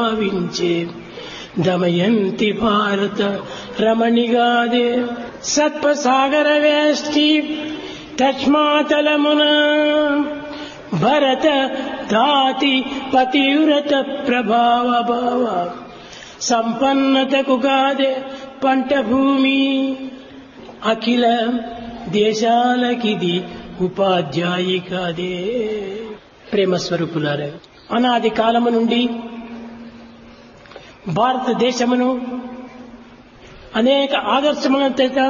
భావించే దమయంతి భారత రమణిగాదే సత్పసాగర వేష్టి తస్మాతలమున భరత దాతి పతివ్రత ప్రభావ భావ సంపన్నతకు కాదే పంట భూమి అఖిల దేశాలకిది ఉపాధ్యాయి కాదే ప్రేమ స్వరూపులారా అనాది కాలము నుండి భారతదేశమును అనేక ఆదర్శముల చేత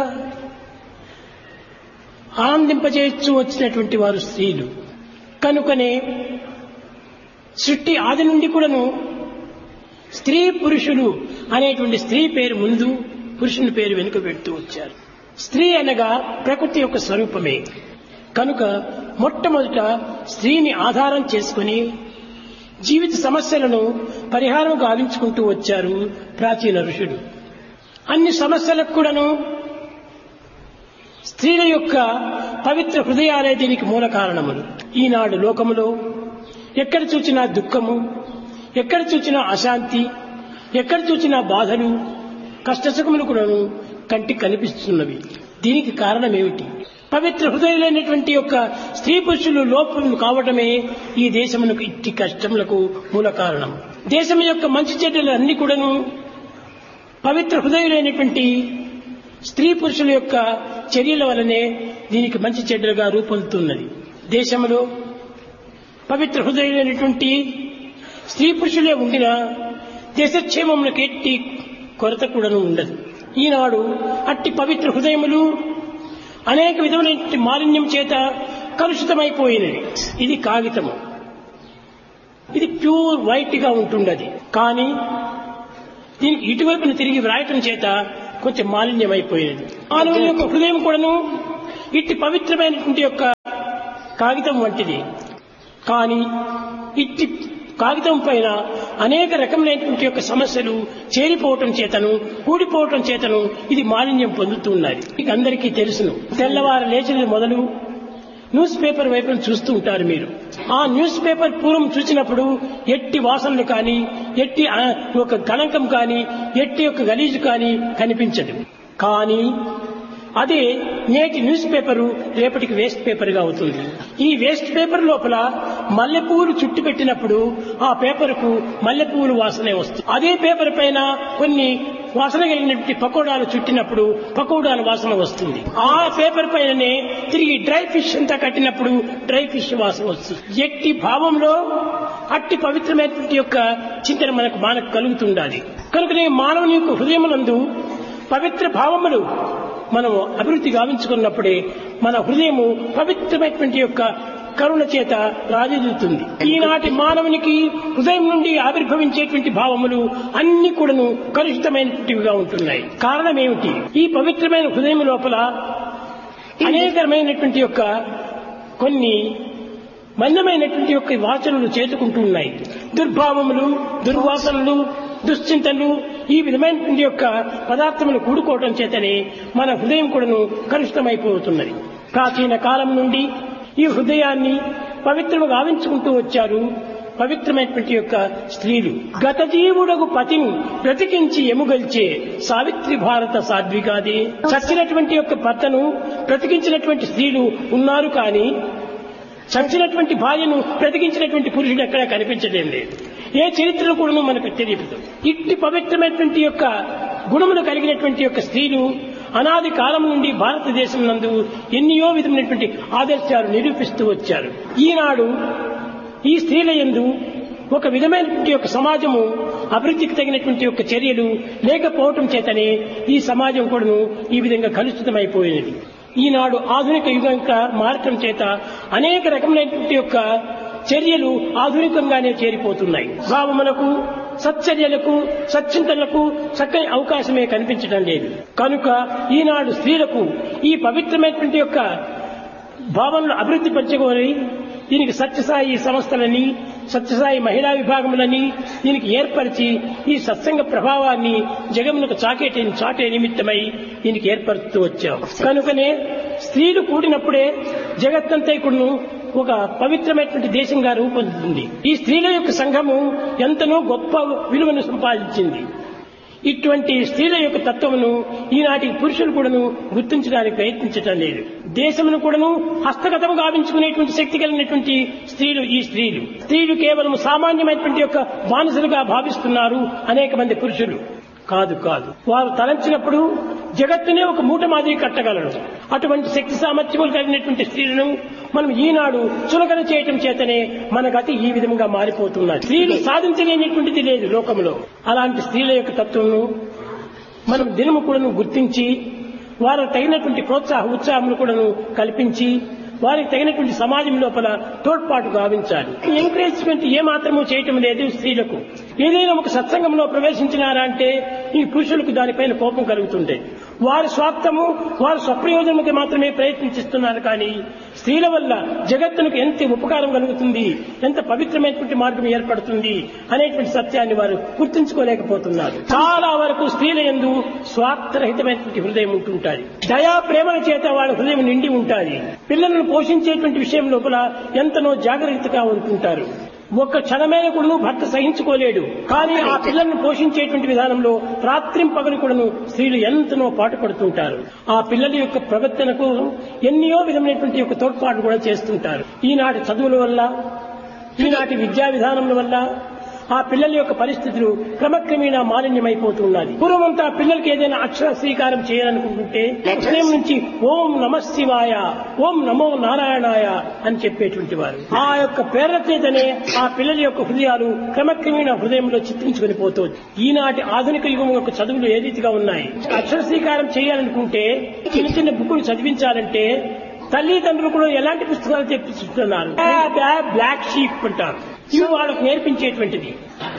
ఆనందింపజేస్తూ వచ్చినటువంటి వారు స్త్రీలు కనుకనే సృష్టి ఆది నుండి కూడాను స్త్రీ పురుషులు అనేటువంటి స్త్రీ పేరు ముందు పురుషుని పేరు వెనుక పెడుతూ వచ్చారు స్త్రీ అనగా ప్రకృతి యొక్క స్వరూపమే కనుక మొట్టమొదట స్త్రీని ఆధారం చేసుకుని జీవిత సమస్యలను పరిహారం గావించుకుంటూ వచ్చారు ప్రాచీన ఋషులు అన్ని సమస్యలకు కూడాను స్త్రీల యొక్క పవిత్ర హృదయాలే దీనికి మూల కారణములు ఈనాడు లోకములో ఎక్కడ చూచినా దుఃఖము ఎక్కడ చూచినా అశాంతి ఎక్కడ చూచినా బాధలు కష్టసుఖములు కూడాను కంటికి కనిపిస్తున్నవి దీనికి కారణం ఏమిటి పవిత్ర హృదయులైనటువంటి యొక్క స్త్రీ పురుషులు లోపం కావటమే ఈ దేశమునకు ఇట్టి కష్టములకు మూల కారణం దేశం యొక్క మంచి చెడ్డలు అన్ని కూడాను పవిత్ర హృదయులైనటువంటి స్త్రీ పురుషుల యొక్క చర్యల వలనే దీనికి మంచి చెడ్డలుగా రూపొందుతున్నది దేశంలో పవిత్ర హృదయులైనటువంటి స్త్రీ పురుషులే ఉండిన దేశక్షేమములకు ఎట్టి కొరత కూడాను ఉండదు ఈనాడు అట్టి పవిత్ర హృదయములు అనేక విధములైన మాలిన్యం చేత కలుషితమైపోయినవి ఇది కాగితము ఇది ప్యూర్ వైట్ గా ఉంటుండది కానీ దీనికి ఇటువైపున తిరిగి వ్రాయటం చేత కొంచెం మాలిన్యమైపోయినది మానవుని యొక్క హృదయం కూడాను ఇట్టి పవిత్రమైనటువంటి యొక్క కాగితం వంటిది కానీ ఇట్టి కాగితం పైన అనేక రకములైనటువంటి యొక్క సమస్యలు చేరిపోవటం చేతను కూడిపోవటం చేతను ఇది మాలిన్యం పొందుతున్నది మీకు అందరికీ తెలుసును తెల్లవారు లేచినది మొదలు న్యూస్ పేపర్ వైపు చూస్తూ ఉంటారు మీరు ఆ న్యూస్ పేపర్ పూర్వం చూసినప్పుడు ఎట్టి వాసనలు కానీ ఎట్టి ఆ, ఒక గణకం కానీ ఎట్టి యొక్క గలీజు కానీ కనిపించదు కానీ అదే నేటి న్యూస్ పేపరు రేపటికి వేస్ట్ పేపర్ గా అవుతుంది ఈ వేస్ట్ పేపర్ లోపల మల్లెపూలు చుట్టు పెట్టినప్పుడు ఆ పేపర్కు మల్లెపూలు వాసనే వస్తుంది అదే పేపర్ పైన కొన్ని వాసన కలిగినటువంటి పకోడాలు చుట్టినప్పుడు పకోడాల వాసన వస్తుంది ఆ పేపర్ పైననే తిరిగి డ్రై ఫిష్ అంతా కట్టినప్పుడు డ్రై ఫిష్ వాసన వస్తుంది ఎట్టి భావంలో అట్టి పవిత్రమైనటువంటి యొక్క చింతన మనకు మనకు కలుగుతుండాలి కనుకనే మానవుని యొక్క హృదయమునందు పవిత్ర భావములు మనం అభివృద్ధి గావించుకున్నప్పుడే మన హృదయము పవిత్రమైనటువంటి యొక్క కరుణ చేత రాజదిద్దుతుంది ఈనాటి మానవునికి హృదయం నుండి ఆవిర్భవించేటువంటి భావములు అన్ని కూడాను కలుషితమైనటువంటివిగా ఉంటున్నాయి కారణం ఏమిటి ఈ పవిత్రమైన హృదయం లోపల అనేకమైనటువంటి యొక్క కొన్ని మందమైనటువంటి యొక్క వాసనలు చేతుకుంటూ ఉన్నాయి దుర్భావములు దుర్వాసనలు దుశ్చింతలు ఈ విధమైనటువంటి యొక్క పదార్థములు కూడుకోవటం చేతనే మన హృదయం కూడాను కలుషితమైపోతున్నది ప్రాచీన కాలం నుండి ఈ హృదయాన్ని పవిత్రము గావించుకుంటూ వచ్చారు పవిత్రమైనటువంటి యొక్క స్త్రీలు గత జీవుడకు పతిని బ్రతికించి ఎముగల్చే సావిత్రి భారత సాధ్వికాది చచ్చినటువంటి యొక్క భర్తను బ్రతికించినటువంటి స్త్రీలు ఉన్నారు కానీ చచ్చినటువంటి భార్యను బ్రతికించినటువంటి పురుషుడు ఎక్కడా కనిపించడం లేదు ఏ చరిత్రలో కూడా మనకు తెలియదు ఇట్టి పవిత్రమైనటువంటి యొక్క గుణములు కలిగినటువంటి యొక్క స్త్రీలు అనాది కాలం నుండి భారతదేశం నందు ఎన్నో విధమైనటువంటి ఆదర్శాలు నిరూపిస్తూ వచ్చారు ఈనాడు ఈ స్త్రీల యందు ఒక విధమైనటువంటి యొక్క సమాజము అభివృద్ధికి తగినటువంటి యొక్క చర్యలు లేకపోవటం చేతనే ఈ సమాజం కూడాను ఈ విధంగా కలుషితమైపోయినది ఈనాడు ఆధునిక యుగంగా మారటం చేత అనేక రకములైనటువంటి యొక్క చర్యలు ఆధునికంగానే చేరిపోతున్నాయి భావములకు సచ్చర్యలకు సచ్చింతనలకు చక్కని అవకాశమే కనిపించడం లేదు కనుక ఈనాడు స్త్రీలకు ఈ పవిత్రమైనటువంటి యొక్క భావనలు అభివృద్ధి పంచుకొని దీనికి సత్యసాయి సంస్థలని సత్యసాయి మహిళా విభాగములని దీనికి ఏర్పరిచి ఈ సత్సంగ ప్రభావాన్ని జగమునకు చాకేటి చాటే నిమిత్తమై దీనికి ఏర్పరుస్తూ వచ్చాం కనుకనే స్త్రీలు కూడినప్పుడే జగత్తంతా ఇప్పుడు ఒక పవిత్రమైనటువంటి దేశంగా రూపొందుతుంది ఈ స్త్రీల యొక్క సంఘము ఎంతనో గొప్ప విలువను సంపాదించింది ఇటువంటి స్త్రీల యొక్క తత్వమును ఈనాటి పురుషులు కూడాను గుర్తించడానికి ప్రయత్నించటం లేదు దేశమును కూడాను హస్తగతం గావించుకునేటువంటి శక్తి కలిగినటువంటి స్త్రీలు ఈ స్త్రీలు స్త్రీలు కేవలం సామాన్యమైనటువంటి యొక్క బానిసలుగా భావిస్తున్నారు అనేక మంది పురుషులు కాదు కాదు వారు తలంచినప్పుడు జగత్తునే ఒక మూట మాదిరి కట్టగలరు అటువంటి శక్తి సామర్థ్యములు కలిగినటువంటి స్త్రీలను మనం ఈనాడు చులకన చేయటం చేతనే మన గతి ఈ విధంగా మారిపోతున్నది స్త్రీలు సాధించలేనటువంటిది లేదు లోకంలో అలాంటి స్త్రీల యొక్క తత్వము మనం దినము కూడాను గుర్తించి వారికి తగినటువంటి ప్రోత్సాహ ఉత్సాహములు కూడాను కల్పించి వారికి తగినటువంటి సమాజం లోపల తోడ్పాటు గావించాలి ఎంకరేజ్మెంట్ ఏ మాత్రము చేయటం లేదు స్త్రీలకు ఏదైనా ఒక సత్సంగంలో ప్రవేశించినారా అంటే ఈ పురుషులకు దానిపైన కోపం కలుగుతుండే వారి స్వార్థము వారి స్వప్రయోజనముకి మాత్రమే ప్రయత్నిస్తున్నారు కానీ స్త్రీల వల్ల జగత్తునికి ఎంత ఉపకారం కలుగుతుంది ఎంత పవిత్రమైనటువంటి మార్గం ఏర్పడుతుంది అనేటువంటి సత్యాన్ని వారు గుర్తించుకోలేకపోతున్నారు చాలా వరకు స్త్రీల ఎందు స్వార్థరహితమైనటువంటి హృదయం ఉంటుంటాయి దయా ప్రేమల చేత వాళ్ళ హృదయం నిండి ఉంటాయి పిల్లలను పోషించేటువంటి విషయం లోపల ఎంతనో జాగ్రత్తగా ఉంటుంటారు ఒక్క క్షణమైన కూడాను భర్త సహించుకోలేడు కానీ ఆ పిల్లలను పోషించేటువంటి విధానంలో రాత్రిం పగలు కూడాను స్త్రీలు ఎంతనో పాటుపడుతుంటారు ఆ పిల్లల యొక్క ప్రవర్తనకు ఎన్నో విధమైనటువంటి యొక్క తోడ్పాటు కూడా చేస్తుంటారు ఈనాటి చదువుల వల్ల ఈనాటి విద్యా విధానముల వల్ల ఆ పిల్లల యొక్క పరిస్థితులు క్రమక్రమేణా మాలిన్యమైపోతున్నది పూర్వమంతా పిల్లలకి ఏదైనా అక్షర స్వీకారం చేయాలనుకుంటుంటే హృదయం నుంచి ఓం నమ శివాయ ఓం నమో నారాయణాయ అని చెప్పేటువంటి వారు ఆ యొక్క ప్రేరణ చేతనే ఆ పిల్లల యొక్క హృదయాలు క్రమక్రమేణా హృదయంలో చిత్రించుకుని పోతుంది ఈనాటి ఆధునిక యుగం యొక్క చదువులు ఏ రీతిగా ఉన్నాయి అక్షర స్వీకారం చేయాలనుకుంటే చిన్న చిన్న బుక్కులు చదివించాలంటే తల్లిదండ్రులు కూడా ఎలాంటి పుస్తకాలు తెప్పిస్తున్నారు బ్లాక్ షీప్ అంటారు ఇవి వాళ్ళకు నేర్పించేటువంటిది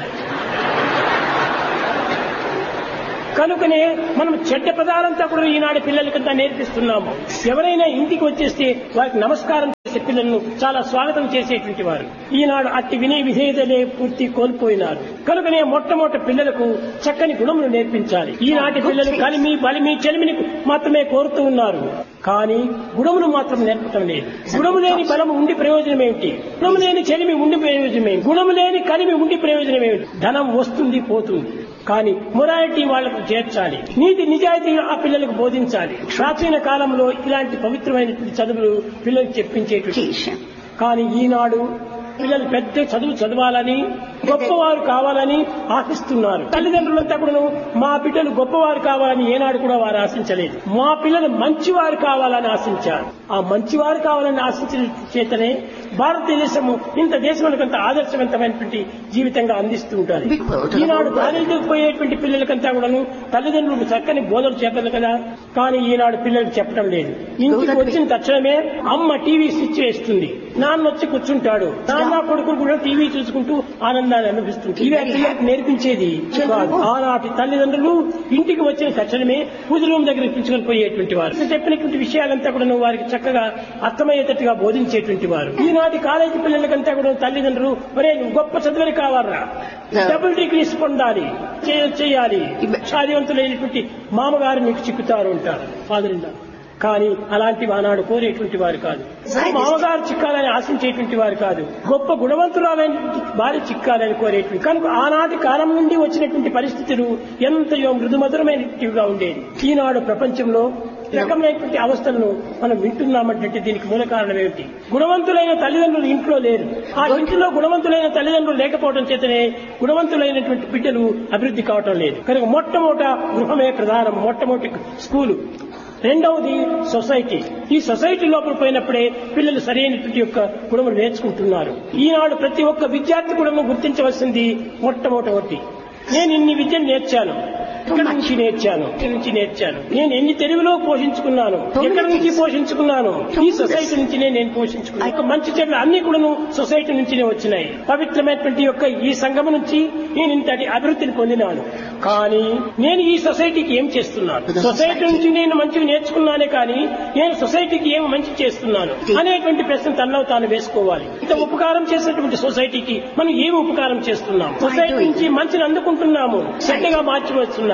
కనుకనే మనం చెడ్డ పదాలంతా కూడా ఈనాడు పిల్లలకంతా నేర్పిస్తున్నాము ఎవరైనా ఇంటికి వచ్చేస్తే వారికి నమస్కారం చేసే పిల్లలను చాలా స్వాగతం చేసేటువంటి వారు ఈనాడు అట్టి వినయ విధేయతలే పూర్తి కోల్పోయినారు కనుకనే మొట్టమొదటి పిల్లలకు చక్కని గుణములు నేర్పించాలి ఈనాటి పిల్లలు కలిమి బలిమి చెలిమిని మాత్రమే కోరుతూ ఉన్నారు కానీ గుణములు మాత్రం నేర్పటం లేదు గుణము లేని బలము ఉండి ప్రయోజనం ఏమిటి గుణము లేని చెలిమి ఉండి ప్రయోజనం ఏమిటి గుణము లేని కలిమి ఉండి ప్రయోజనం ఏమిటి ధనం వస్తుంది పోతుంది కానీ మొరాలిటీ వాళ్లకు చేర్చాలి నీతి నిజాయితీగా ఆ పిల్లలకు బోధించాలి ప్రాచీన కాలంలో ఇలాంటి పవిత్రమైనటువంటి చదువులు పిల్లలకు చెప్పించేటువంటి కానీ ఈనాడు పిల్లలు పెద్ద చదువు చదవాలని గొప్పవారు కావాలని ఆశిస్తున్నారు తల్లిదండ్రులంతా కూడా మా బిడ్డలు గొప్పవారు కావాలని ఏనాడు కూడా వారు ఆశించలేదు మా పిల్లలు మంచివారు కావాలని ఆశించారు ఆ మంచివారు కావాలని ఆశించిన చేతనే భారతదేశము ఇంత దేశములకంత ఆదర్శవంతమైనటువంటి జీవితంగా అందిస్తూ ఉంటారు ఈనాడు కాలేజీకి పోయేటువంటి పిల్లలకంతా కూడాను తల్లిదండ్రులకు చక్కని బోధన చెప్పదు కదా కానీ ఈనాడు పిల్లలకు చెప్పడం లేదు ఇంటికి వచ్చిన తక్షణమే అమ్మ టీవీ స్విచ్ వేస్తుంది నాన్న వచ్చి కూర్చుంటాడు నాన్న కొడుకు కూడా టీవీ చూసుకుంటూ ఆనందాన్ని అనిపిస్తుంది ఇవే పిల్లలకు నేర్పించేది కాదు. ఆనాటి తల్లిదండ్రులు ఇంటికి వచ్చిన తక్షణమే పూజ రూమ్ దగ్గర పిలుచుకొని పోయేటువంటి వారు చెప్పినటువంటి విషయాలంతా కూడా వారికి చక్కగా అర్థమయ్యేటట్టుగా బోధించేటువంటి వారు ఈనాటి కాలేజీ పిల్లలకంతా కూడా తల్లిదండ్రులు ఒరే నువ్వు గొప్ప చదువులు కావాలరా డబుల్ డిగ్రీస్ పొందాలి చేయ- చేయాలి సాధ్యవంతులైనటువంటి మామగారు నీకు చిక్కుతారు ఉంటారు ఫాదర్ ఇన్ కానీ అలాంటి ఆనాడు కోరేటువంటి వారు కాదు మామగారు చిక్కాలని ఆశించేటువంటి వారు కాదు గొప్ప గుణవంతురాలైన భార్య చిక్కాలని కోరేటువంటి కనుక ఆనాటి కాలం నుండి వచ్చినటువంటి పరిస్థితులు ఎంతయో మృదుమధురమైనటివిగా ఉండేది ఈనాడు ప్రపంచంలో ఈ రకమైనటువంటి అవస్థలను మనం వింటున్నామంటే దీనికి మూల కారణం ఏమిటి గుణవంతులైన తల్లిదండ్రులు ఇంట్లో లేరు ఆ ఇంటిలో గుణవంతులైన తల్లిదండ్రులు లేకపోవడం చేతనే గుణవంతులైనటువంటి బిడ్డలు అభివృద్ధి కావటం లేదు కనుక మొట్టమొదట గృహమే ప్రధానం మొట్టమొదటి స్కూలు రెండవది సొసైటీ ఈ సొసైటీ లోపల పోయినప్పుడే పిల్లలు సరైనటువంటి యొక్క గుణములు నేర్చుకుంటున్నారు ఈనాడు ప్రతి ఒక్క విద్యార్థి కూడా గుర్తించవలసింది మొట్టమొదటి నేను ఇన్ని విద్యను నేర్చాను ఎక్కడి నుంచి నేర్చాను ఎక్కడి నుంచి నేర్చాను నేను ఎన్ని తెలుగులో పోషించుకున్నాను ఎక్కడి నుంచి పోషించుకున్నాను ఈ సొసైటీ నుంచినే నేను పోషించుకున్నాను ఒక మంచి చెడ్డ అన్ని కూడాను సొసైటీ నుంచినే వచ్చినాయి పవిత్రమైనటువంటి యొక్క ఈ సంఘం నుంచి నేను ఇంతటి అభివృద్ధిని పొందినాను కానీ నేను ఈ సొసైటీకి ఏం చేస్తున్నాను సొసైటీ నుంచి నేను మంచిగా నేర్చుకున్నానే కానీ నేను సొసైటీకి ఏం మంచి చేస్తున్నాను అనేటువంటి ప్రశ్న తనలో తాను వేసుకోవాలి ఇంత ఉపకారం చేసినటువంటి సొసైటీకి మనం ఏమి ఉపకారం చేస్తున్నాం సొసైటీ నుంచి మంచిని అందుకుంటున్నాము చెడ్డగా మార్చివస్తున్నాము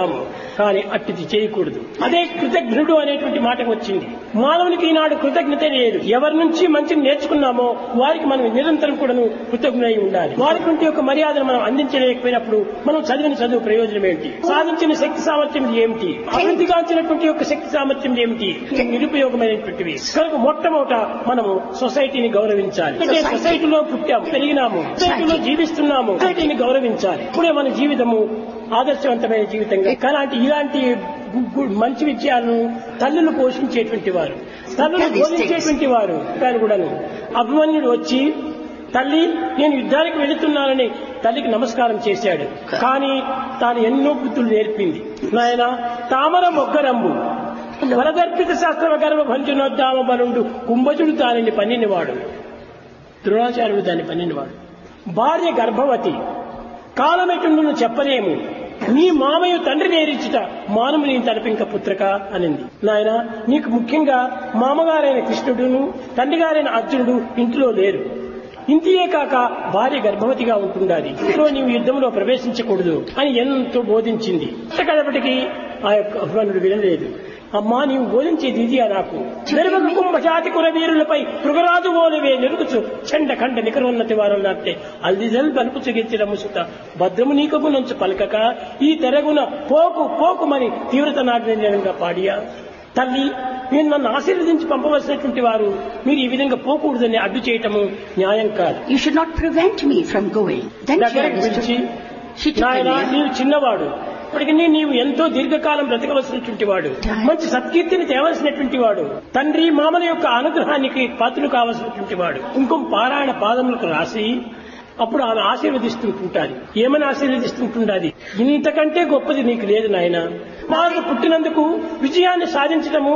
చేస్తున్నాము కానీ అట్టిది చేయకూడదు అదే కృతజ్ఞుడు అనేటువంటి మాట వచ్చింది మానవునికి ఈనాడు కృతజ్ఞత లేదు ఎవరి నుంచి మంచిని నేర్చుకున్నామో వారికి మనం నిరంతరం కూడాను కృతజ్ఞులై ఉండాలి వారికి నుండి ఒక మర్యాదను మనం అందించలేకపోయినప్పుడు మనం చదివిన చదువు ప్రయోజనం ఏమిటి సాధించిన శక్తి సామర్థ్యం ఏమిటి అభివృద్ధిగాంచినటువంటి యొక్క శక్తి సామర్థ్యం ఏమిటి నిరుపయోగమైనటువంటివి కనుక మొట్టమొదట మనము సొసైటీని గౌరవించాలి అంటే సొసైటీలో పుట్టాము పెరిగినాము సొసైటీలో జీవిస్తున్నాము సొసైటీని గౌరవించాలి ఇప్పుడే మన జీవితము ఆదర్శవంతమైన జీవితంగా అలాంటి ఇలాంటి గు- గు- మంచి విషయాలను తల్లులు పోషించేటువంటి వారు తల్లులు బోధించేటువంటి వారు కానీ కూడాను అభిమన్యుడు వచ్చి తల్లి నేను యుద్ధానికి వెళుతున్నానని తల్లికి నమస్కారం చేశాడు కానీ తాను ఎన్నో బుద్ధులు నేర్పింది నాయన తామర మొగ్గరంబు వరదర్పిత శాస్త్రవ గర్భ భంజునోద్దామ బలుండు కుంభజుడు దానిని పన్నినవాడు ద్రోణాచార్యుడు దాన్ని పన్నినవాడు భార్య గర్భవతి కాలమెటుండును చెప్పలేము నీ మామయ్య తండ్రి నేరిచుట మానము నీ తలపింక పుత్రక అనింది నాయన నీకు ముఖ్యంగా మామగారైన కృష్ణుడును తండ్రిగారైన అర్జునుడు ఇంటిలో లేరు ఇంతియే కాక భార్య గర్భవతిగా ఉంటుండాలి ఇంట్లో నీవు యుద్ధంలో ప్రవేశించకూడదు అని ఎంతో బోధించింది కడపటికి ఆ యొక్క అభిమానుడు వినలేదు అమ్మా నీవు బోధించేది ఇది నాకు మెరుగకు కుంభజాతి కుర వీరులపై మృగరాజు ఓలివే నెరుగుచు చండ ఖండ నికరోన్నతి వారు నాటే అల్దిజల్ బలుపుచు గెచ్చిన ముసుత భద్రము నీకము నుంచి పలకక ఈ తెరగున పోకు పోకుమని తీవ్రత నాటినంగా పాడియా తల్లి మీరు నన్ను ఆశీర్వదించి పంపవలసినటువంటి వారు మీరు ఈ విధంగా పోకూడదని అడ్డు చేయటము న్యాయం కాదు You should not prevent me from going. Then she దగ్గరకు పిలిచి understood. She took నాయన me. నీవు చిన్నవాడు ఇప్పటికీ నీవు ఎంతో దీర్ఘకాలం బ్రతకవలసినటువంటి వాడు మంచి సత్కీర్తిని తేవలసినటువంటి వాడు తండ్రి మామల యొక్క అనుగ్రహానికి పాత్రలు కావలసినటువంటి వాడు కుంకుమ పారాయణ పాదములకు రాసి అప్పుడు ఆమె ఆశీర్వదిస్తుంటుంటాది ఏమని ఆశీర్వదిస్తుంటుండాది ఇంతకంటే గొప్పది నీకు లేదు నాయన మాకు పుట్టినందుకు విజయాన్ని సాధించడము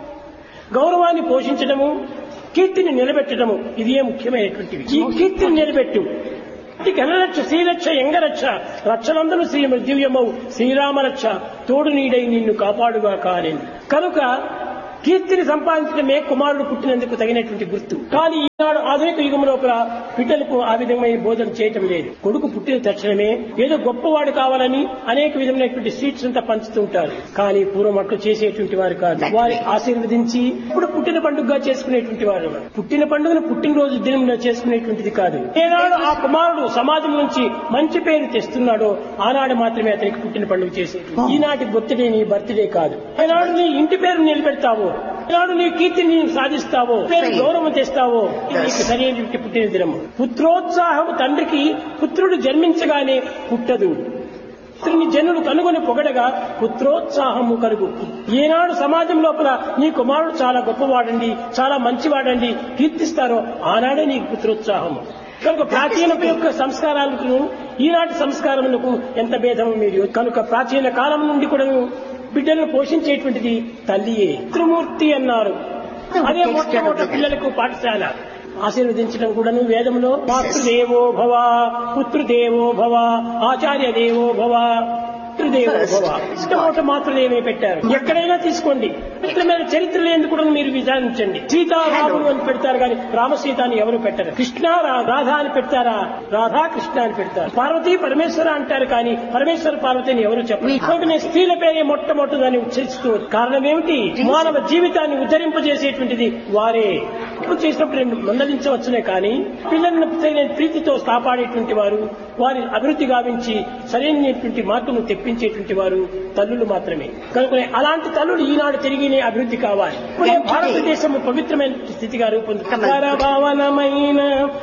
గౌరవాన్ని పోషించడము కీర్తిని నిలబెట్టడము ఇదే ముఖ్యమైనటువంటివి ఈ కీర్తిని నిలబెట్టు ఈ గణరక్ష శ్రీరక్ష ఎంగరక్ష రక్షలందరూ శ్రీ దివ్యమౌ శ్రీరామరక్ష తోడు నీడై నిన్ను కాపాడుగా కాని కనుక కీర్తిని సంపాదించడమే కుమారుడు పుట్టినందుకు తగినటువంటి గుర్తు కానీ ఈనాడు ఆధునిక యుగం లోపల బిడ్డలకు ఆ విధమైన బోధన చేయటం లేదు కొడుకు పుట్టిన తక్షణమే ఏదో గొప్పవాడు కావాలని అనేక విధమైనటువంటి స్వీట్స్ అంతా పంచుతుంటారు కానీ పూర్వం అట్లు చేసేటువంటి వారు కాదు వారి ఆశీర్వదించి ఇప్పుడు పుట్టిన పండుగగా చేసుకునేటువంటి వారు పుట్టిన పండుగను పుట్టినరోజు దినం చేసుకునేటువంటిది కాదు ఏనాడు ఆ కుమారుడు సమాజం నుంచి మంచి పేరు తెస్తున్నాడో ఆనాడు మాత్రమే అతనికి పుట్టిన పండుగ చేసేది ఈనాటి బర్త్డే నీ బర్త్డే కాదు ఏనాడు నీ ఇంటి పేరు నిలబెడతావో ఏనాడు నీ కీర్తిని నీవు సాధిస్తావో పేరు గౌరవం తెస్తావో ఇది నీకు సరైనటువంటి పుట్టిన దినము పుత్రోత్సాహం తండ్రికి పుత్రుడు జన్మించగానే పుట్టదు పుత్రుని జనులు కనుగొని పొగడగా పుత్రోత్సాహము కలుగు ఏనాడు సమాజం లోపల నీ కుమారుడు చాలా గొప్పవాడండి చాలా మంచివాడండి కీర్తిస్తారో ఆనాడే నీకు పుత్రోత్సాహము కనుక ప్రాచీన యొక్క సంస్కారాలకు ఈనాటి సంస్కారములకు ఎంత భేదము మీరు కనుక ప్రాచీన కాలం నుండి కూడా బిడ్డలను పోషించేటువంటిది తల్లియే త్రిమూర్తి అన్నారు అదే మొట్టమొదటి పిల్లలకు పాఠశాల ఆశీర్వదించడం కూడాను వేదంలో మాతృదేవో భవ పుత్రుదేవో భవ ఆచార్య దేవో భవ పితృదేవో భవ మొట్టమొదటి మాతృదేవే పెట్టారు ఎక్కడైనా తీసుకోండి ఇట్లమైన చరిత్రలు ఎందుకు కూడా మీరు విచారించండి సీతారాముడు అని పెడతారు కానీ రామసీత అని ఎవరు పెట్టరు కృష్ణ రా- రాధ అని పెడతారా రాధా కృష్ణ అని పెడతారు పార్వతి పరమేశ్వర అంటారు కానీ పరమేశ్వర పార్వతిని ఎవరు చెప్పరు కనుక స్త్రీల పేరే మొట్టమొదటి దాన్ని ఉచ్చరిస్తూ కారణం ఏమిటి మానవ జీవితాన్ని ఉద్ధరింపజేసేటువంటిది వారే ఇప్పుడు చేసినప్పుడు రెండు మందలించవచ్చునే కానీ పిల్లలను తగిన ప్రీతితో కాపాడేటువంటి వారు వారి అభివృద్ధి గావించి సరైనటువంటి మార్పును తెప్పించేటువంటి వారు తల్లులు మాత్రమే కనుక అలాంటి తల్లులు ఈనాడు తిరిగినే అభివృద్ధి కావాలి ఇప్పుడే భారతదేశం పవిత్రమైన స్థితిగా రూపొందుతుంది భావనమైన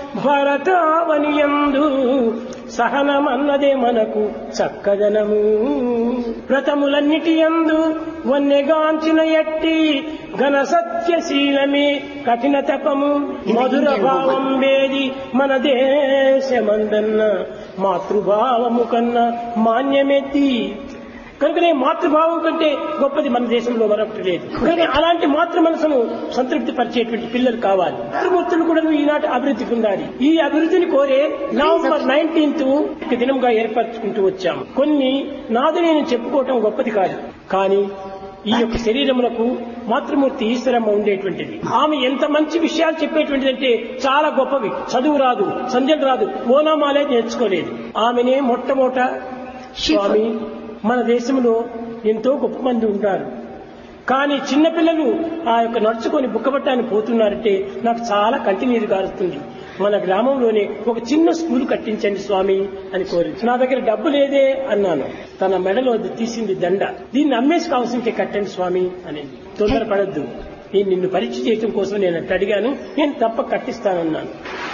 భరతావనియందు సహనమన్నదే మనకు చక్కదనము వ్రతములన్నిటి యందు వన్నెగాంచిన ఎట్టి ఘన సత్యశీలమే కఠిన తపము మధుర భావం వేది మన దేశమందన్న మాతృభావము కన్నా మాన్యమెత్తి కనుకనే మాతృభావం కంటే గొప్పది మన దేశంలో మరొకటి లేదు కనుక అలాంటి మాతృ మనసును సంతృప్తి పరిచేటువంటి పిల్లలు కావాలి మాతృమూర్తులు కూడా ఈనాటి అభివృద్ధి పొందాలి ఈ అభివృద్ధిని కోరే నవంబర్ నైన్టీన్త్ దినంగా ఏర్పరచుకుంటూ వచ్చాము కొన్ని నాది నేను చెప్పుకోవటం గొప్పది కాదు కానీ ఈ యొక్క శరీరములకు మాతృమూర్తి ఈశ్వరమ్మ ఉండేటువంటిది ఆమె ఎంత మంచి విషయాలు చెప్పేటువంటిది అంటే చాలా గొప్పవి చదువు రాదు సంధ్యలు రాదు ఓనామాలే నేర్చుకోలేదు ఆమెనే మొట్టమొదట స్వామి మన దేశంలో ఎంతో గొప్ప మంది ఉంటారు కానీ చిన్నపిల్లలు ఆ యొక్క నడుచుకొని బుక్కబట్టాన్ని పోతున్నారంటే నాకు చాలా కంటి నీరు కారుతుంది మన గ్రామంలోనే ఒక చిన్న స్కూల్ కట్టించండి స్వామి అని కోరి నా దగ్గర డబ్బు లేదే అన్నాను తన మెడలో తీసింది దండ దీన్ని అమ్మేసి కావాల్సింటే కట్టండి స్వామి అని తొందరపడద్దు నేను నిన్ను పరీక్ష చేయటం కోసం నేను అట్ట అడిగాను నేను తప్ప కట్టిస్తానన్నాను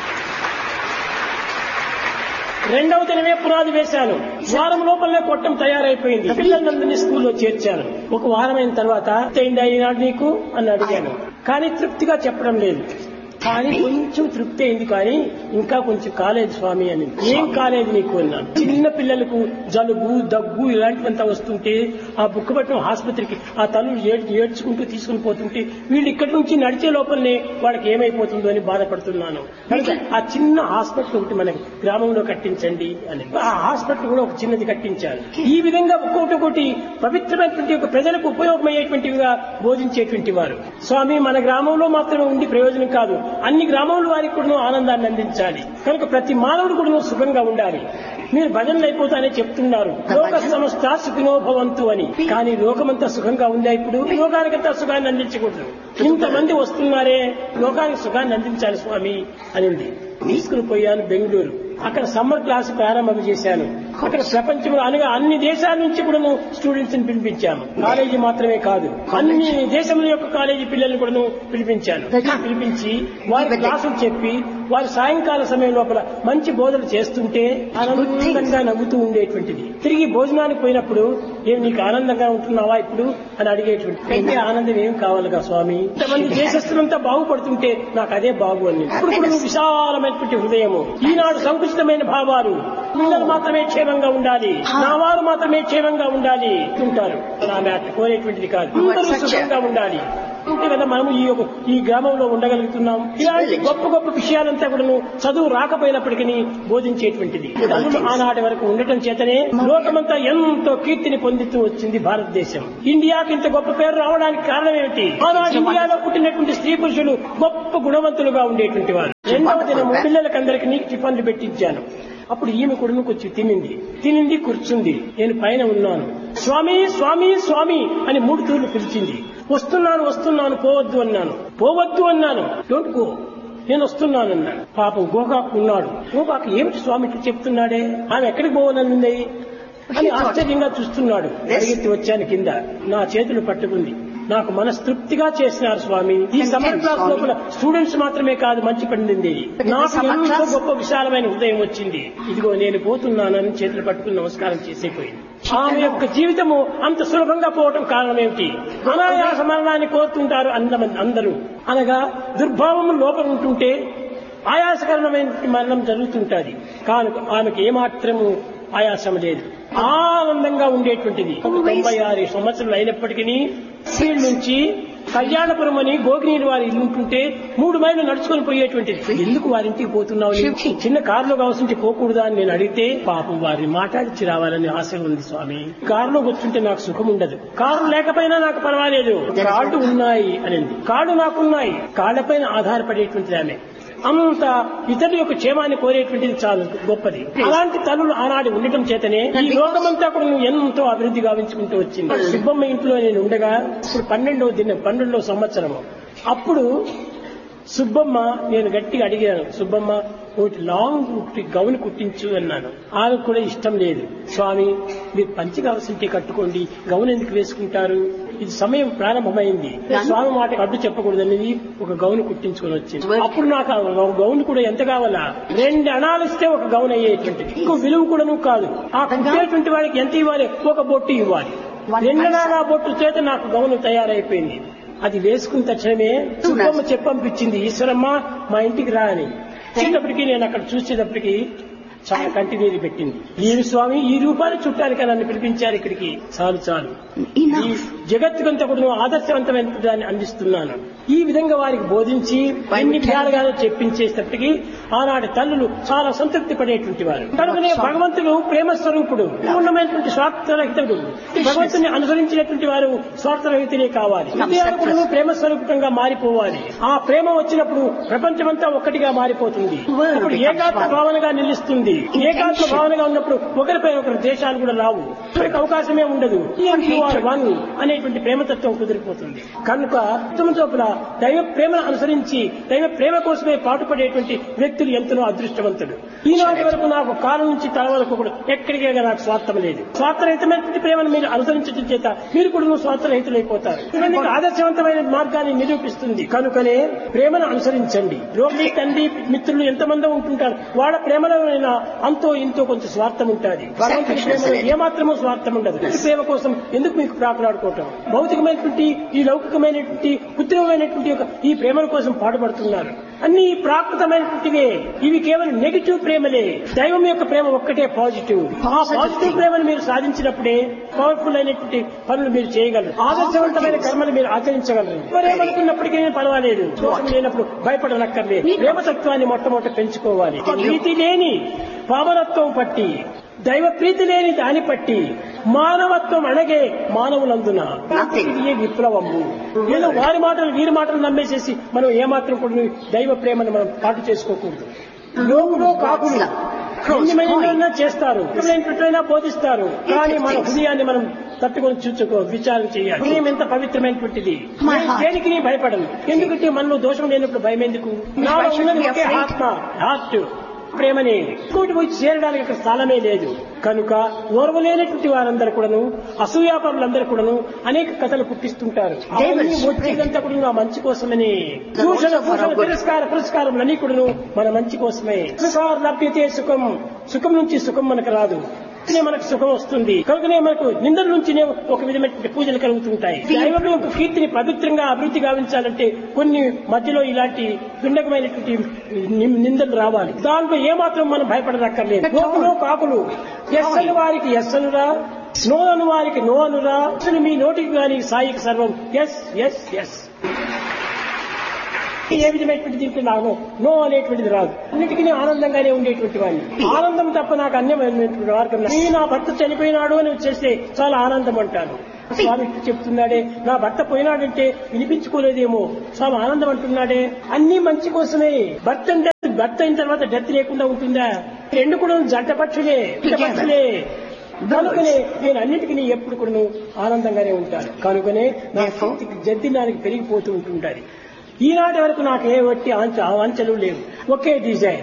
రెండవ దినమే పునాది వేశాను వారం లోపలనే కొట్టం తయారైపోయింది పిల్లలందరినీ స్కూల్లో చేర్చాను ఒక వారం అయిన తర్వాత అయిందా ఈనాడు నీకు అని అడిగాను కానీ తృప్తిగా చెప్పడం లేదు కానీ కొంచెం తృప్తి అయింది కానీ ఇంకా కొంచెం కాలేదు స్వామి అని ఏం కాలేదు నీకు అన్నాను చిన్న పిల్లలకు జలుబు దగ్గు ఇలాంటివంతా వస్తుంటే ఆ బుక్క పట్టిన ఆసుపత్రికి ఆ తల్లు ఏడ్చి ఏడ్చుకుంటూ తీసుకుని పోతుంటే వీళ్ళు ఇక్కడి నుంచి నడిచే లోపలనే వాళ్ళకి ఏమైపోతుందో అని బాధపడుతున్నాను కనుక ఆ చిన్న హాస్పిటల్ ఒకటి మన గ్రామంలో కట్టించండి అని ఆ హాస్పిటల్ కూడా ఒక చిన్నది కట్టించారు ఈ విధంగా ఒక్కొక్కటి ఒకటి పవిత్రమైనటువంటి ఒక ప్రజలకు ఉపయోగమయ్యేటువంటివిగా బోధించేటువంటి వారు స్వామి మన గ్రామంలో మాత్రమే ఉండి ప్రయోజనం కాదు అన్ని గ్రామాల వారికి కూడా ఆనందాన్ని అందించాలి కనుక ప్రతి మానవుడు కూడా సుఖంగా ఉండాలి మీరు భజనలు అయిపోతానే చెప్తున్నారు లోక సంస్థ సుఖినో భవంతు అని కానీ లోకమంతా సుఖంగా ఉందా ఇప్పుడు లోకానికంతా సుఖాన్ని అందించకూడదు ఇంతమంది వస్తున్నారే లోకానికి సుఖాన్ని అందించాలి స్వామి అనింది తీసుకుని పోయాను బెంగళూరు అక్కడ సమ్మర్ క్లాస్ ప్రారంభం చేశాను అక్కడ ప్రపంచంలో అనగా అన్ని దేశాల నుంచి కూడా స్టూడెంట్స్ ని పిలిపించాము కాలేజీ మాత్రమే కాదు అన్ని దేశముల యొక్క కాలేజీ పిల్లల్ని కూడా పిలిపించాను పిలిపించి వారి క్లాసులు చెప్పి వారి సాయంకాల సమయం లోపల మంచి బోధన చేస్తుంటే ఆనందంగా నవ్వుతూ ఉండేటువంటిది తిరిగి భోజనానికి పోయినప్పుడు ఏం నీకు ఆనందంగా ఉంటున్నావా ఇప్పుడు అని అడిగేటువంటి అయితే ఆనందం ఏం కావాలిగా స్వామి ఇంతమంది దేశస్తులంతా బాగుపడుతుంటే నాకు అదే బాగు అని ఇప్పుడు కూడా విశాలమైనటువంటి హృదయము ఈనాడు సంకుచితమైన భావాలు పిల్లలు మాత్రమే క్షేమంగా ఉండాలి నా వారు మాత్రమే క్షేమంగా ఉండాలి ఉంటారు ఆమె అట్లా కోరేటువంటిది కాదు అందరూ సుఖంగా ఉండాలి ఉంటే కదా మనము ఈ యొక్క ఈ గ్రామంలో ఉండగలుగుతున్నాం ఇలాంటి గొప్ప గొప్ప విషయాలంతా కూడా చదువు రాకపోయినప్పటికీ బోధించేటువంటిది తల్లులు ఆనాటి వరకు ఉండటం చేతనే లోకమంతా ఎంతో కీర్తిని పొందుతూ వచ్చింది భారతదేశం ఇండియాకి ఇంత గొప్ప పేరు రావడానికి కారణం ఏమిటి ఆనాడు ఇండియాలో పుట్టినటువంటి స్త్రీ పురుషులు గొప్ప గుణవంతులుగా ఉండేటువంటి వారు రెండవ దినము పిల్లలకందరికీ టిఫన్లు పెట్టించాను అప్పుడు ఈమె కూడా కొంచెం తినింది తినింది కూర్చుంది నేను పైన ఉన్నాను స్వామి స్వామి స్వామి అని మూడు తూర్లు పిలిచింది వస్తున్నాను వస్తున్నాను పోవద్దు అన్నాను పోవద్దు అన్నాను డోంట్ గో నేను వస్తున్నాను అన్నాడు పాపం గోకాకు ఉన్నాడు గోకాకు ఏమిటి స్వామి ఇట్లా చెప్తున్నాడే ఆమె ఎక్కడికి పోవాలనుంది అని ఆశ్చర్యంగా చూస్తున్నాడు పరిగెత్తి వచ్చాను కింద నా చేతులు పట్టుకుంది నాకు మనస్తృప్తిగా చేసినారు స్వామి ఈ సమ్మర్ క్లాస్ లోపల స్టూడెంట్స్ మాత్రమే కాదు మంచి పండింది నాకు ఎంతో గొప్ప విశాలమైన హృదయం వచ్చింది ఇదిగో నేను పోతున్నానని చేతులు పట్టుకుని నమస్కారం చేసేపోయింది ఆమె యొక్క జీవితము అంత సులభంగా పోవటం కారణం ఏమిటి అనాయాస మరణాన్ని కోరుతుంటారు అందమంది అందరూ అనగా దుర్భావము లోపల ఉంటుంటే ఆయాసకరమైన మరణం జరుగుతుంటది కానుక ఆమెకు ఏమాత్రము ఆయాసం లేదు ఆనందంగా ఉండేటువంటిది తొంభై ఆరు సంవత్సరాలు అయినప్పటికీ సీడ్ నుంచి కళ్యాణపురం అని గోగినీరు వారి ఇల్లు ఉంటుంటే మూడు మైళ్ళు నడుచుకొని పోయేటువంటిది ఎందుకు వారింటికి పోతున్నావు నీవు? చిన్న కారులో కావాల్సింటే పోకూడదా అని నేను అడిగితే పాపం వారిని మాట్లాడించి రావాలని ఆశ ఉంది స్వామి కారులో కూర్చుంటే నాకు సుఖం ఉండదు కారు లేకపోయినా నాకు పర్వాలేదు కార్డు ఉన్నాయి అనింది కార్డు నాకున్నాయి కాళ్లపైన ఆధారపడేటువంటిది ఆమె అంత ఇతరుల యొక్క క్షేమాన్ని కోరేటువంటిది చాలా గొప్పది అలాంటి తల్లులు ఆనాడు ఉండటం చేతనే ఈ లోకమంతా కూడా నువ్వు ఎంతో అభివృద్ధి గావించుకుంటూ వచ్చింది సుబ్బమ్మ ఇంట్లో నేను ఉండగా ఇప్పుడు పన్నెండవ దినం పన్నెండవ సంవత్సరము అప్పుడు సుబ్బమ్మ నేను గట్టిగా అడిగాను సుబ్బమ్మ ఒకటి లాంగ్ ఒకటి గౌన్ కుట్టించు అన్నాను ఆమెకు కూడా ఇష్టం లేదు స్వామి మీరు పంచి కావాల్సింటే కట్టుకోండి గౌన్ ఎందుకు వేసుకుంటారు ఇది సమయం ప్రారంభమైంది స్వామి మాట అడ్డు చెప్పకూడదనేది ఒక గౌన్ కుట్టించుకొని వచ్చింది అప్పుడు నాకు ఆ గౌన్ కూడా ఎంత కావాలా రెండు అణాలు ఇస్తే ఒక గౌన్ అయ్యేటువంటిది ఇంకో విలువ కూడాను కాదు ఆ కుట్టేటువంటి వాడికి ఎంత ఇవ్వాలి ఒక బొట్టు ఇవ్వాలి రెండనాల బొట్టు చేత నాకు గౌను తయారైపోయింది అది వేసుకున్న తక్షణమే సుబ్బమ్మ చెప్పంపించింది ఈశ్వరమ్మ మా ఇంటికి రా అని వచ్చేటప్పటికి నేను అక్కడ చూసేటప్పటికి చాలా కంటి నీరు పెట్టింది ఏమి స్వామి ఈ రూపాన్ని చుట్టానికి నన్ను పిలిపించారు ఇక్కడికి చాలు చాలు ఈ Enough. జగత్తుకంతా కూడా ఆదర్శవంతమైన దాన్ని అందిస్తున్నాను ఈ విధంగా వారికి బోధించి ఎన్ని విధాలుగానో చెప్పించేటప్పటికి ఆనాటి తల్లులు చాలా సంతృప్తి పడేటువంటి వారు కనుకనే భగవంతుడు ప్రేమ స్వరూపుడు పూర్ణమైనటువంటి స్వార్థరహితుడు భగవంతుని అనుసరించినటువంటి వారు స్వార్థరహితులే కావాలి హృదయాలు కూడా ప్రేమ స్వరూపంగా మారిపోవాలి ఆ ప్రేమ వచ్చినప్పుడు ప్రపంచమంతా ఒక్కటిగా మారిపోతుంది అప్పుడు ఏకాత్మ భావనగా నిలుస్తుంది ఏకాత్మ భావనగా ఉన్నప్పుడు ఒకరిపై ఒకరి దేశాలు కూడా రావు ఒకరికి అవకాశమే ఉండదు వన్ అనేటువంటి ప్రేమతత్వం కుదిరిపోతుంది కనుక ఉత్తమ చోపుల దైవ ప్రేమను అనుసరించి దైవ ప్రేమ కోసమే పాటుపడేటువంటి వ్యక్తులు ఎంతనో అదృష్టవంతుడు ఈనాటి వరకు నాకు కాలం నుంచి తల వరకు కూడా ఎక్కడికే నాకు స్వార్థం లేదు స్వార్థరహితమైనటువంటి ప్రేమను మీరు అనుసరించడం చేత మీరు కూడా స్వార్థరహితులైపోతారు ఇది మీకు ఆదర్శవంతమైన మార్గాన్ని నిరూపిస్తుంది కనుకనే ప్రేమను అనుసరించండి రోగి తండ్రి మిత్రులు ఎంతమంది ఉంటుంటారు వాళ్ళ ప్రేమలో అయినా అంతో ఇంతో కొంచెం స్వార్థం ఉంటుంది భగవంతుడి ప్రేమలో ఏమాత్రమూ స్వార్థం ఉండదు ఈ ప్రేమ కోసం ఎందుకు మీకు ప్రాకులాడుకోవటం భౌతికమైనటువంటి ఈ లౌకికమైనటువంటి కృత్రిమమైనటువంటి ఒక ఈ ప్రేమల కోసం పాటుపడుతున్నారు అన్ని ప్రాకృతమైనటువంటివే ఇవి కేవలం నెగిటివ్ ప్రేమలే దైవం యొక్క ప్రేమ ఒక్కటే పాజిటివ్ ఆ పాజిటివ్ ప్రేమను మీరు సాధించినప్పుడే పవర్ఫుల్ అయినటువంటి పనులు మీరు చేయగలరు ఆదర్శవంతమైన కర్మలు మీరు ఆచరించగలరు ఎవరేమనుకున్నప్పటికీ పర్వాలేదు దోషం లేనప్పుడు భయపడనక్కర్లేదు ప్రేమతత్వాన్ని మొట్టమొదటి పెంచుకోవాలి ప్రీతి లేని పావనత్వం పట్టి దైవ ప్రీతి లేని దాని పట్టి మానవత్వం అణగే మానవులందున ఇది విప్లవము ఏదో వారి మాటలు వీరి మాటలు నమ్మేసేసి మనం ఏమాత్రం కూడా దైవ ప్రేమను మనం పాటు చేసుకోకూడదు లోకులో కాకుండా ఎన్ని చేస్తారు ఎప్పుడైనా బోధిస్తారు కానీ మన హృదయాన్ని మనం తట్టుకొని చూసుకో విచారణ చేయాలి హృదయం ఎంత పవిత్రమైనటువంటిది దేనికి నీ భయపడను ఎందుకంటే మనలో దోషం లేనప్పుడు భయం ఎందుకు నాలో ఉన్నది ఒకే ఆత్మ హార్ట్ ప్రేమనే ఇంకోటి పోయి చేరడానికి అక్కడ స్థలమే లేదు కనుక ఓర్వలేనటువంటి వారందరూ కూడాను అసూయాపరులందరూ కూడాను అనేక కథలు పుట్టిస్తుంటారు అవన్నీ వచ్చేదంతా కూడా నా మంచి కోసమని దూషణ భూషణ తిరస్కార పురస్కారం కూడాను మన మంచి కోసమే సుఖార్ లభ్యతే సుఖం సుఖం నుంచి సుఖం మనకు రాదు కనుకనే మనకు సుఖం వస్తుంది కనుకనే మనకు నిందల నుంచినే ఒక విధమైనటువంటి పూజలు కలుగుతుంటాయి దైవం యొక్క కీర్తిని పవిత్రంగా అభివృద్ధి గావించాలంటే కొన్ని మధ్యలో ఇలాంటి దుండకమైనటువంటి ని- నిందలు రావాలి దాంట్లో ఏమాత్రం మనం భయపడదక్కర్లేదు గోకులు కాకులు ఎస్ అని వారికి ఎస్ అనురా నో అను వారికి నో అనురా అసలు మీ నోటికి గాని సాయికి సర్వం ఎస్ ఎస్ ఎస్ ఏ విధమైనటువంటి దీంట్లో నాకు నో అనేటువంటిది రాదు అన్నిటికీ ఆనందంగానే ఉండేటువంటి వాడిని ఆనందం తప్ప నాకు అన్యమైనటువంటి మార్గం లేదు. నీ నా భర్త చనిపోయినాడు అని చేస్తే చాలా ఆనందం అంటాను స్వామి చెప్తున్నాడే నా భర్త పోయినాడంటే వినిపించుకోలేదేమో చాలా ఆనందం అంటున్నాడే అన్ని మంచి కోసమే భర్త అంటే భర్త అయిన తర్వాత డెత్ లేకుండా ఉంటుందా రెండు కూడా జంట పక్షులే జంట పక్షులే కనుకనే నేను అన్నిటికీ ఎప్పుడు కూడా ఆనందంగానే ఉంటాను కనుకనే నా శక్తికి జద్దినానికి పెరిగిపోతూ ఉంటుంటారు ఈనాటి వరకు నాకు ఏ వట్టి ఆంచ ఆంచలు లేవు ఒకే డిజైన్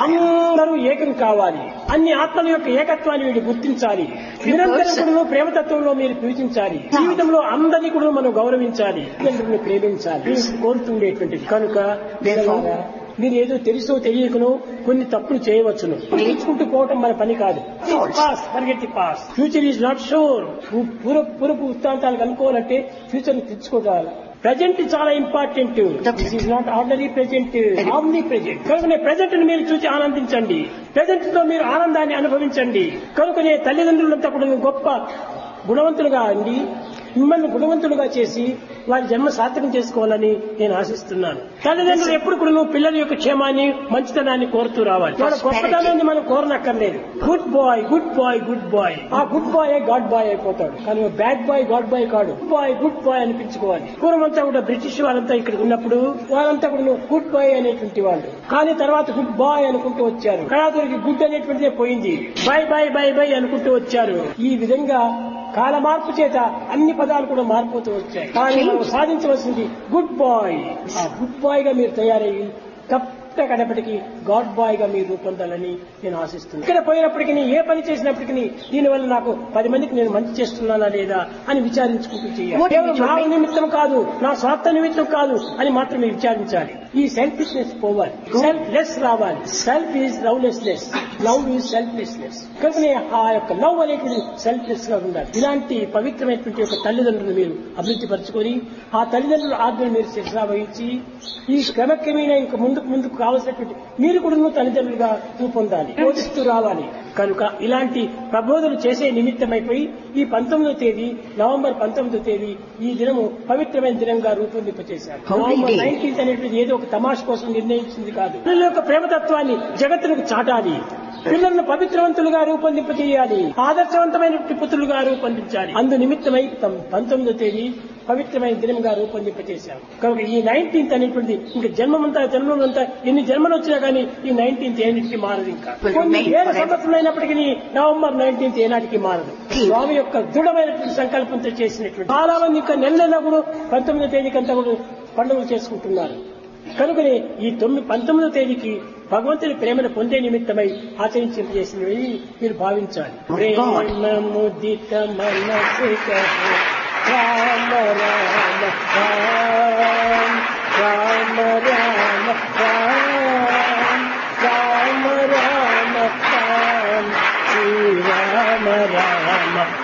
అందరూ ఏకం కావాలి అన్ని ఆత్మల యొక్క ఏకత్వాన్ని వీడు గుర్తించాలి నిరంతరం కూడా ప్రేమతత్వంలో మీరు పూజించాలి జీవితంలో అందరినీ కూడా మనం గౌరవించాలి తల్లిదండ్రులను ప్రేమించాలి ఇది కోరుతుండేటువంటిది కనుక పిల్లలారా, మీరు ఏదో తెలుసో తెలియకనో కొన్ని తప్పులు చేయవచ్చును నేర్చుకుంటూ పోవటం మన పని కాదు పాస్ పరిగెత్తి past future is not sure పూర్వ పూర్వపు వృత్తాంతాలు కనుక్కోవాలంటే ఫ్యూచర్ ని తెచ్చుకోవాలి ప్రజెంట్ చాలా important this is not ordinary present omnipresent కనుకనే ప్రజెంట్ ని మీరు చూసి ఆనందించండి ప్రజెంట్ తో మీరు ఆనందాన్ని అనుభవించండి కనుకనే తల్లిదండ్రులంతా కూడా గొప్ప గుణవంతులుగా అండి మిమ్మల్ని గుణవంతులుగా చేసి వారి జన్మ సార్థకం చేసుకోవాలని నేను ఆశిస్తున్నాను తల్లిదండ్రులు ఎప్పుడు కూడా నువ్వు పిల్లల యొక్క క్షేమాన్ని మంచితనాన్ని కోరుతూ రావాలి వాళ్ళ గొప్పతనాన్ని మనం కోరనక్కర్లేదు good boy good boy good boy ఆ గుడ్ బాయ్ గాడ్ బాయ్ అయిపోతాడు కానీ బ్యాడ్ బాయ్ గాడ్ బాయ్ కాడు గుడ్ బాయ్ గుడ్ బాయ్ అనిపించుకోవాలి పూర్వమంతా కూడా బ్రిటిష్ వాళ్ళంతా ఇక్కడ ఉన్నప్పుడు వాళ్ళంతా కూడా గుడ్ బాయ్ అనేటువంటి వాళ్ళు కానీ తర్వాత గుడ్ బాయ్ అనుకుంటూ వచ్చారు కళాతురికి గుడ్ అనేటువంటిదే పోయింది బై బై బై బై అనుకుంటూ వచ్చారు ఈ విధంగా కాల మార్పు చేత అన్ని పదాలు కూడా మారిపోతూ వచ్చాయి కానీ మనం సాధించవలసింది గుడ్ బాయ్ ఆ గుడ్ బాయ్ గా మీరు తయారయ్యి తప్ప కడపటికి గాడ్ బాయ్ గా మీరు రూపొందాలని నేను ఆశిస్తున్నాను ఇక్కడ పోయినప్పటికీ ఏ పని చేసినప్పటికీ దీనివల్ల నాకు పది మందికి నేను మంచి చేస్తున్నానా లేదా అని విచారించుకుంటూ చేయాలి What కేవలం did you నా make? నిమిత్తం కాదు నా స్వార్థ నిమిత్తం కాదు అని మాత్రమే విచారించాలి ఈ సెల్ఫిష్నెస్ పోవాలి సెల్ఫ్ లెస్ రావాలి self is lovelessness love is selflessness కనుకనే ఆ యొక్క లవ్ అనేది సెల్ఫ్లెస్ గా ఉండాలి ఇలాంటి పవిత్రమైనటువంటి ఒక తల్లిదండ్రులు మీరు అభివృద్ధి పరచుకొని ఆ తల్లిదండ్రుల ఆజ్ఞలు మీరు శిక్షణ వహించి ఈ క్రమక్రమేణా ఇంక ముందుకు ముందుకు కావలసినటువంటి మీరు కూడా తల్లిదండ్రులుగా రూపొందాలి బోధిస్తూ రావాలి కనుక ఇలాంటి ప్రబోధనలు చేసే నిమిత్తమైపోయి ఈ పంతొమ్మిదో తేదీ నవంబర్ పంతొమ్మిదో తేదీ ఈ దినము పవిత్రమైన దినంగా రూపొందింపచేశారు Holy నవంబర్ day. నైన్టీన్త్ అనేటువంటి ఏదో ఒక తమాష కోసం నిర్ణయించింది కాదు పిల్లల యొక్క ప్రేమతత్వాన్ని జగత్తులకు చాటాలి పిల్లలను పవిత్రవంతులుగా రూపొందింపజేయాలి ఆదర్శవంతమైనటువంటి పుత్రులుగా రూపొందించాలి అందు నిమిత్తమై తమ పంతొమ్మిదో తేదీ పవిత్రమైన దినంగా రూపొందింపచేశాం కనుక ఈ నైన్టీన్త్ అనేటువంటిది ఇంకా జన్మమంతా జన్మమంతా ఎన్ని జన్మలు వచ్చినా కానీ ఈ నైన్టీన్త్ ఏనాటికి మారదు ఇంకా Will కొన్ని remain వేల forever. సంవత్సరాలు అయినప్పటికీ నవంబర్ నైన్టీన్త్ ఏనాటికి మారదు స్వామి యొక్క దృఢమైనటువంటి సంకల్పంతో చేసినటువంటి చాలా మంది ఇంకా నెల నెల కూడా పంతొమ్మిదో తేదీకంతా కూడా పండుగలు చేసుకుంటున్నారు కనుకనే ఈ తొమ్మిది పంతొమ్మిదో తేదీకి భగవంతుని ప్రేమను పొందే నిమిత్తమై ఆచరించేసినవి మీరు భావించాలి Oh God. ప్రేమ ముదిత మనసు కహో, రామ రామ రామ రామ రామ రామ రామ రామ రామ శ్రీ రామ రామ